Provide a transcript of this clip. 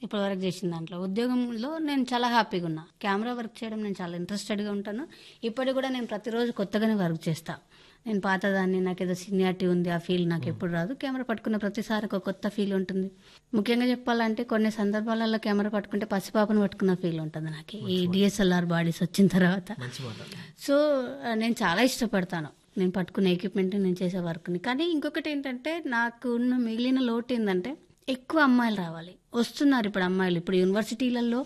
ఇప్పటి వరకు చేసిన దాంట్లో ఉద్యోగంలో నేను చాలా హ్యాపీగా ఉన్నా కెమెరా వర్క్ చేయడం నేను చాలా ఇంట్రెస్టెడ్గా ఉంటాను ఇప్పటికి కూడా నేను ప్రతిరోజు కొత్తగానే వర్క్ చేస్తా నేను పాతదాన్ని నాకు ఏదో సీనియారిటీ ఉంది ఆ ఫీల్ నాకు ఎప్పుడు రాదు కెమెరా పట్టుకున్న ప్రతిసారి ఒక కొత్త ఫీల్ ఉంటుంది ముఖ్యంగా చెప్పాలంటే కొన్ని సందర్భాలలో కెమెరా పట్టుకుంటే పసిపాపను పట్టుకున్న ఫీల్ ఉంటుంది నాకు ఈ డిఎస్ఎల్ఆర్ బాడీస్ వచ్చిన తర్వాత మంచి మాట సో ఆ, నేను చాలా ఇష్టపడతాను నేను పట్టుకునే ఎక్విప్మెంట్ నేను చేసే వర్క్ని కానీ ఇంకొకటి ఏంటంటే నాకు ఉన్న మిగిలిన లోటు ఏంటంటే ఎక్కువ అమ్మాయిలు రావాలి వస్తున్నారు ఇప్పుడు అమ్మాయిలు ఇప్పుడు యూనివర్సిటీలలో